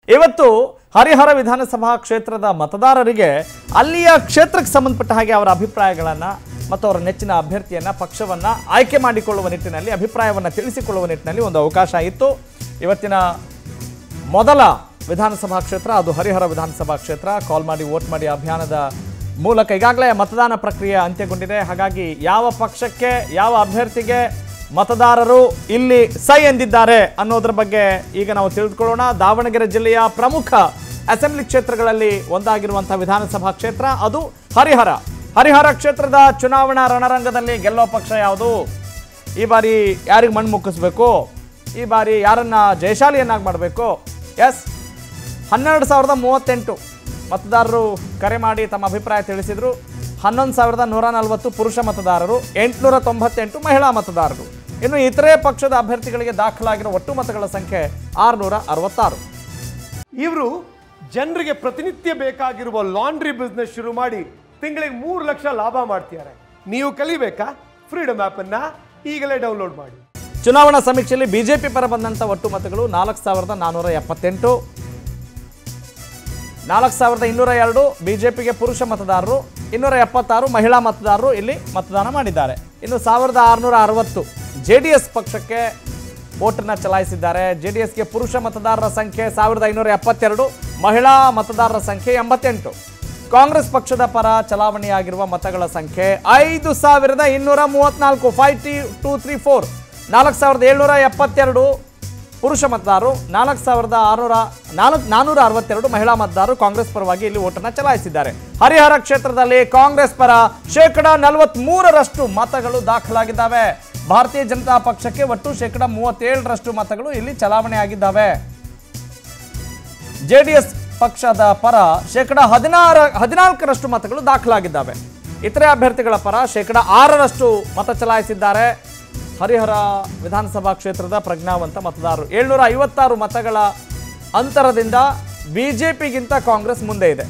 ಇವತ್ತು ಹರಿಹರ ವಿಧಾನಸಭಾ ಕ್ಷೇತ್ರದ ಮತದಾರರಿಗೆ ಅಲ್ಲಿಯ ಕ್ಷೇತ್ರಕ್ಕೆ ಸಂಬಂಧಪಟ್ಟ ಹಾಗೆ ಅವರ ಅಭಿಪ್ರಾಯಗಳನ್ನು ಮತ್ತು ಅವರ ನೆಚ್ಚಿನ ಅಭ್ಯರ್ಥಿಯನ್ನ ಪಕ್ಷವನ್ನ ಆಯ್ಕೆ ಮಾಡಿಕೊಳ್ಳುವ ನಿಟ್ಟಿನಲ್ಲಿ ಅಭಿಪ್ರಾಯವನ್ನು ತಿಳಿಸಿಕೊಳ್ಳುವ ನಿಟ್ಟಿನಲ್ಲಿ ಒಂದು ಅವಕಾಶ ಇತ್ತು ಇವತ್ತಿನ ಮೊದಲ ವಿಧಾನಸಭಾ ಕ್ಷೇತ್ರ ಅದು ಹರಿಹರ ವಿಧಾನಸಭಾ ಕ್ಷೇತ್ರ ಕಾಲ್ ಮಾಡಿ ವೋಟ್ ಮಾಡಿ ಅಭಿಯಾನದ ಮೂಲಕ ಈಗಾಗಲೇ ಮತದಾನ ಪ್ರಕ್ರಿಯೆ ಅಂತ್ಯಗೊಂಡಿದೆ ಹಾಗಾಗಿ ಯಾವ ಪಕ್ಷಕ್ಕೆ ಯಾವ ಅಭ್ಯರ್ಥಿಗೆ ಮತದಾರರು ಇಲ್ಲಿ ಸೈ ಎಂದಿದ್ದಾರೆ ಅನ್ನೋದ್ರ ಬಗ್ಗೆ ಈಗ ನಾವು ತಿಳಿದುಕೊಳ್ಳೋಣ ದಾವಣಗೆರೆ ಜಿಲ್ಲೆಯ ಪ್ರಮುಖ ಅಸೆಂಬ್ಲಿ ಕ್ಷೇತ್ರಗಳಲ್ಲಿ ಒಂದಾಗಿರುವಂತಹ ವಿಧಾನಸಭಾ ಕ್ಷೇತ್ರ ಅದು ಹರಿಹರ ಹರಿಹರ ಕ್ಷೇತ್ರದ ಚುನಾವಣಾ ರಣರಂಗದಲ್ಲಿ ಗೆಲ್ಲೋ ಪಕ್ಷ ಯಾವುದು ಈ ಬಾರಿ ಯಾರಿಗೆ ಮಣ್ಣು ಮುಕ್ಕಿಸ್ಬೇಕು ಈ ಬಾರಿ ಯಾರನ್ನ ಜಯಶಾಲಿಯನ್ನಾಗಿ ಮಾಡಬೇಕು ಎಸ್ ಹನ್ನೆರಡು ಸಾವಿರದ ಮೂವತ್ತೆಂಟು ಮತದಾರರು ಕರೆ ಮಾಡಿ ತಮ್ಮ ಅಭಿಪ್ರಾಯ ತಿಳಿಸಿದರು ಹನ್ನೊಂದು ಸಾವಿರದ ನೂರ ನಲವತ್ತು ಪುರುಷ ಮತದಾರರು ಎಂಟುನೂರ ತೊಂಬತ್ತೆಂಟು ಮಹಿಳಾ ಮತದಾರರು ಇನ್ನು ಇತರೆ ಪಕ್ಷದ ಅಭ್ಯರ್ಥಿಗಳಿಗೆ ದಾಖಲಾಗಿರುವ ಒಟ್ಟು ಮತಗಳ ಸಂಖ್ಯೆ ಆರುನೂರ ಅರವತ್ತಾರು ಇವರು ಜನರಿಗೆ ಪ್ರತಿನಿತ್ಯ ಬೇಕಾಗಿರುವ ಲಾಂಡ್ರಿ ಬಿಸ್ನೆಸ್ ಶುರು ಮಾಡಿ ತಿಂಗಳಿಗೆ ಮೂರು ಲಕ್ಷ ಲಾಭ ಮಾಡ್ತಿದ್ದಾರೆ ನೀವು ಕಲಿಬೇಕಾ ಫ್ರೀಡಮ್ ಅನ್ನ ಈಗಲೇ ಡೌನ್ಲೋಡ್ ಮಾಡಿ ಚುನಾವಣಾ ಸಮೀಕ್ಷೆಯಲ್ಲಿ ಬಿಜೆಪಿ ಪರ ಬಂದಂಥ ಒಟ್ಟು ಮತಗಳು ನಾಲ್ಕು ಸಾವಿರದ ನಾನ್ನೂರ ಎಪ್ಪತ್ತೆಂಟು ನಾಲ್ಕು ಸಾವಿರದ ಇನ್ನೂರ ಎರಡು ಬಿಜೆಪಿಗೆ ಪುರುಷ ಮತದಾರರು ಇನ್ನೂರ ಎಪ್ಪತ್ತಾರು ಮಹಿಳಾ ಮತದಾರರು ಇಲ್ಲಿ ಮತದಾನ ಮಾಡಿದ್ದಾರೆ ಇನ್ನು ಸಾವಿರದ ಆರುನೂರ ಅರವತ್ತು ಜೆ ಡಿ ಎಸ್ ಪಕ್ಷಕ್ಕೆ ವೋಟನ್ನು ಚಲಾಯಿಸಿದ್ದಾರೆ ಜೆ ಡಿ ಎಸ್ಗೆ ಪುರುಷ ಮತದಾರರ ಸಂಖ್ಯೆ ಸಾವಿರದ ಐನೂರ ಎಪ್ಪತ್ತೆರಡು ಮಹಿಳಾ ಮತದಾರರ ಸಂಖ್ಯೆ ಎಂಬತ್ತೆಂಟು ಕಾಂಗ್ರೆಸ್ ಪಕ್ಷದ ಪರ ಚಲಾವಣೆಯಾಗಿರುವ ಮತಗಳ ಸಂಖ್ಯೆ ಐದು ಸಾವಿರದ ಇನ್ನೂರ ಮೂವತ್ನಾಲ್ಕು five T two three four ನಾಲ್ಕು ಸಾವಿರದ ಏಳ್ನೂರ ಎಪ್ಪತ್ತೆರಡು ಪುರುಷ ಮತದಾರರು ನಾಲ್ಕು ಸಾವಿರದ ಆರುನೂರ ನಾಲ್ಕು ನಾನ್ನೂರ ಅರವತ್ತೆರಡು ಮಹಿಳಾ ಮತದಾರರು ಕಾಂಗ್ರೆಸ್ ಪರವಾಗಿ ಇಲ್ಲಿ ಓಟನ್ನು ಚಲಾಯಿಸಿದ್ದಾರೆ ಹರಿಹರ ಕ್ಷೇತ್ರದಲ್ಲಿ ಕಾಂಗ್ರೆಸ್ ಪರ ಶೇಕಡ ನಲವತ್ಮೂರರಷ್ಟು ಮತಗಳು ದಾಖಲಾಗಿದ್ದಾವೆ ಭಾರತೀಯ ಜನತಾ ಪಕ್ಷಕ್ಕೆ ಒಟ್ಟು ಶೇಕಡ ಮೂವತ್ತೇಳರಷ್ಟು ಮತಗಳು ಇಲ್ಲಿ ಚಲಾವಣೆ ಆಗಿದ್ದಾವೆ ಜೆಡಿಎಸ್ ಪಕ್ಷದ ಪರ ಶೇಕಡ ಹದಿನಾರ ಹದಿನಾಲ್ಕರಷ್ಟು ಮತಗಳು ದಾಖಲಾಗಿದ್ದಾವೆ ಇತರೆ ಅಭ್ಯರ್ಥಿಗಳ ಪರ ಶೇಕಡ ಆರರಷ್ಟು ಮತ ಚಲಾಯಿಸಿದ್ದಾರೆ ಹರಿಹರ ವಿಧಾನಸಭಾ ಕ್ಷೇತ್ರದ ಪ್ರಜ್ಞಾವಂತ ಮತದಾರರು ಏಳ್ನೂರ ಐವತ್ತಾರು ಮತಗಳ ಅಂತರದಿಂದ ಬಿಜೆಪಿಗಿಂತ ಕಾಂಗ್ರೆಸ್ ಮುಂದೆ ಇದೆ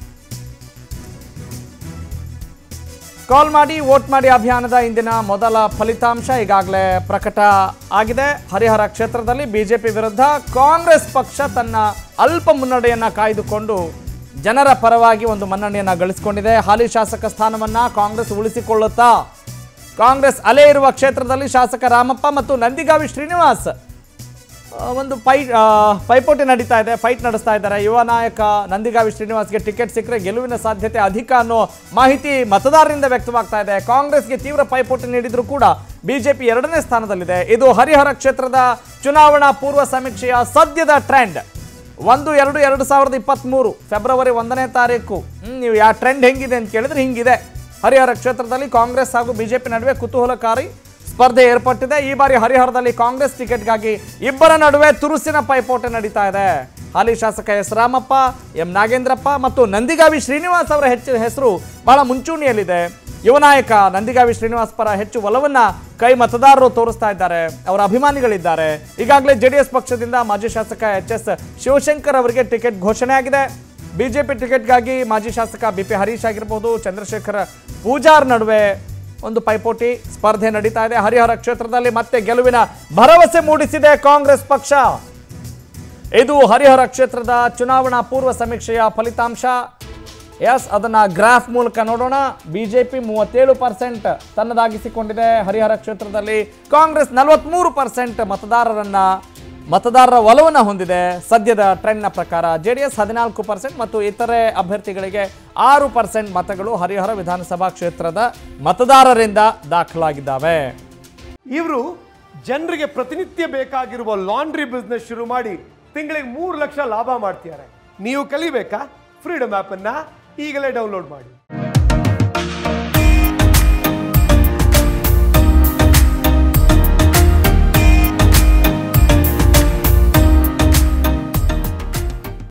ಕಾಲ್ ಮಾಡಿ ವೋಟ್ ಮಾಡಿ ಅಭಿಯಾನದ ಇಂದಿನ ಮೊದಲ ಫಲಿತಾಂಶ ಈಗಾಗಲೇ ಪ್ರಕಟ ಆಗಿದೆ ಹರಿಹರ ಕ್ಷೇತ್ರದಲ್ಲಿ ಬಿಜೆಪಿ ವಿರುದ್ಧ ಕಾಂಗ್ರೆಸ್ ಪಕ್ಷ ತನ್ನ ಅಲ್ಪ ಮುನ್ನಡೆಯನ್ನ ಕಾಯ್ದುಕೊಂಡು ಜನರ ಪರವಾಗಿ ಒಂದು ಮನ್ನಣೆಯನ್ನ ಗಳಿಸಿಕೊಂಡಿದೆ ಹಾಲಿ ಶಾಸಕ ಸ್ಥಾನವನ್ನ ಕಾಂಗ್ರೆಸ್ ಉಳಿಸಿಕೊಳ್ಳುತ್ತಾ ಕಾಂಗ್ರೆಸ್ ಅಲೆ ಇರುವ ಕ್ಷೇತ್ರದಲ್ಲಿ ಶಾಸಕ ರಾಮಪ್ಪ ಮತ್ತು ನಂದಿಗಾವಿ ಶ್ರೀನಿವಾಸ್ ಆ, ಒಂದು ಫೈ ಆ, ಪೈಪೋಟಿ ನಡೀತಾ ಇದೆ ಫೈಟ್ ನಡೆಸ್ತಾ ಇದ್ದಾರೆ ಯುವ ನಾಯಕ ನಂದಿಗಾವಿ ಶ್ರೀನಿವಾಸ್ಗೆ ಟಿಕೆಟ್ ಸಿಕ್ಕರೆ ಗೆಲುವಿನ ಸಾಧ್ಯತೆ ಅಧಿಕ ಅನ್ನೋ ಮಾಹಿತಿ ಮತದಾರರಿಂದ ವ್ಯಕ್ತವಾಗ್ತಾ ಇದೆ ಕಾಂಗ್ರೆಸ್ಗೆ ತೀವ್ರ ಪೈಪೋಟಿ ನೀಡಿದ್ರು ಕೂಡ ಬಿಜೆಪಿ ಎರಡನೇ ಸ್ಥಾನದಲ್ಲಿದೆ ಇದು ಹರಿಹರ ಕ್ಷೇತ್ರದ ಚುನಾವಣಾ ಪೂರ್ವ ಸಮೀಕ್ಷೆಯ ಸದ್ಯದ ಟ್ರೆಂಡ್ ಒಂದು ಎರಡು ಎರಡು ಸಾವಿರದ ಇಪ್ಪತ್ತ್ಮೂರು ಫೆಬ್ರವರಿ ಒಂದನೇ ತಾರೀಕು ಹ್ಮ್, ನೀವು ಯಾವ ಟ್ರೆಂಡ್ ಹೆಂಗಿದೆ ಅಂತ ಕೇಳಿದ್ರೆ ಹಿಂಗಿದೆ ಹರಿಹರ ಕ್ಷೇತ್ರದಲ್ಲಿ ಕಾಂಗ್ರೆಸ್ ಹಾಗೂ ಬಿಜೆಪಿ ನಡುವೆ ಕುತೂಹಲಕಾರಿ ಸ್ಪರ್ಧೆ ಏರ್ಪಟ್ಟಿದೆ ಈ ಬಾರಿ ಹರಿಹರದಲ್ಲಿ ಕಾಂಗ್ರೆಸ್ ಟಿಕೆಟ್ಗಾಗಿ ಇಬ್ಬರ ನಡುವೆ ತುರುಸಿನ ಪೈಪೋಟಿ ನಡೀತಾ ಇದೆ ಹಾಲಿ ಶಾಸಕ ಎಸ್ ರಾಮಪ್ಪ ಎಂ ನಾಗೇಂದ್ರಪ್ಪ ಮತ್ತು ನಂದಿಗಾವಿ ಶ್ರೀನಿವಾಸ್ ಅವರ ಹೆಚ್ಚು ಹೆಸರು ಬಹಳ ಮುಂಚೂಣಿಯಲ್ಲಿದೆ ಯುವ ನಾಯಕ ನಂದಿಗಾವಿ ಶ್ರೀನಿವಾಸ್ ಪರ ಹೆಚ್ಚು ಒಲವನ್ನ ಕೈ ಮತದಾರರು ತೋರಿಸ್ತಾ ಇದ್ದಾರೆ ಅವರ ಅಭಿಮಾನಿಗಳಿದ್ದಾರೆ ಈಗಾಗಲೇ ಜೆಡಿಎಸ್ ಪಕ್ಷದಿಂದ ಮಾಜಿ ಶಾಸಕ ಎಚ್ ಎಸ್ ಶಿವಶಂಕರ್ ಅವರಿಗೆ ಟಿಕೆಟ್ ಘೋಷಣೆ ಆಗಿದೆ ಬಿಜೆಪಿ ಟಿಕೆಟ್ಗಾಗಿ ಮಾಜಿ ಶಾಸಕ ಬಿ ಪಿ ಹರೀಶ್ ಆಗಿರ್ಬೋದು ಚಂದ್ರಶೇಖರ್ ಪೂಜಾರ್ ನಡುವೆ ಒಂದು ಪೈಪೋಟಿ ಸ್ಪರ್ಧೆ ನಡೀತಾ ಇದೆ ಹರಿಹರ ಕ್ಷೇತ್ರದಲ್ಲಿ ಮತ್ತೆ ಗೆಲುವಿನ ಭರವಸೆ ಮೂಡಿಸಿದೆ ಕಾಂಗ್ರೆಸ್ ಪಕ್ಷ ಇದು ಹರಿಹರ ಕ್ಷೇತ್ರದ ಚುನಾವಣಾ ಪೂರ್ವ ಸಮೀಕ್ಷೆಯ ಫಲಿತಾಂಶ ಎಸ್ ಅದನ್ನ ಗ್ರಾಫ್ ಮೂಲಕ ನೋಡೋಣ ಬಿಜೆಪಿ ಮೂವತ್ತೇಳು ಪರ್ಸೆಂಟ್ ತನ್ನದಾಗಿಸಿಕೊಂಡಿದೆ ಹರಿಹರ ಕ್ಷೇತ್ರದಲ್ಲಿ ಕಾಂಗ್ರೆಸ್ ನಲವತ್ಮೂರು ಪರ್ಸೆಂಟ್ ಮತದಾರರನ್ನ ಮತದಾರರ ಒಲವನ್ನು ಹೊಂದಿದೆ ಸದ್ಯದ ಟ್ರೆಂಡ್ನ ಪ್ರಕಾರ ಜೆ ಡಿ ಎಸ್ ಹದಿನಾಲ್ಕು ಪರ್ಸೆಂಟ್ ಮತ್ತು ಇತರೆ ಅಭ್ಯರ್ಥಿಗಳಿಗೆ ಆರು ಪರ್ಸೆಂಟ್ ಮತಗಳು ಹರಿಹರ ವಿಧಾನಸಭಾ ಕ್ಷೇತ್ರದ ಮತದಾರರಿಂದ ದಾಖಲಾಗಿದ್ದಾವೆ ಇವರು ಜನರಿಗೆ ಪ್ರತಿನಿತ್ಯ ಬೇಕಾಗಿರುವ ಲಾಂಡ್ರಿ ಬಿಸ್ನೆಸ್ ಶುರು ಮಾಡಿ ತಿಂಗಳಿಗೆ ಮೂರು ಲಕ್ಷ ಲಾಭ ಮಾಡ್ತಿದ್ದಾರೆ ನೀವು ಕಲಿಬೇಕಾ ಫ್ರೀಡಮ್ ಅನ್ನ ಈಗಲೇ ಡೌನ್ಲೋಡ್ ಮಾಡಿ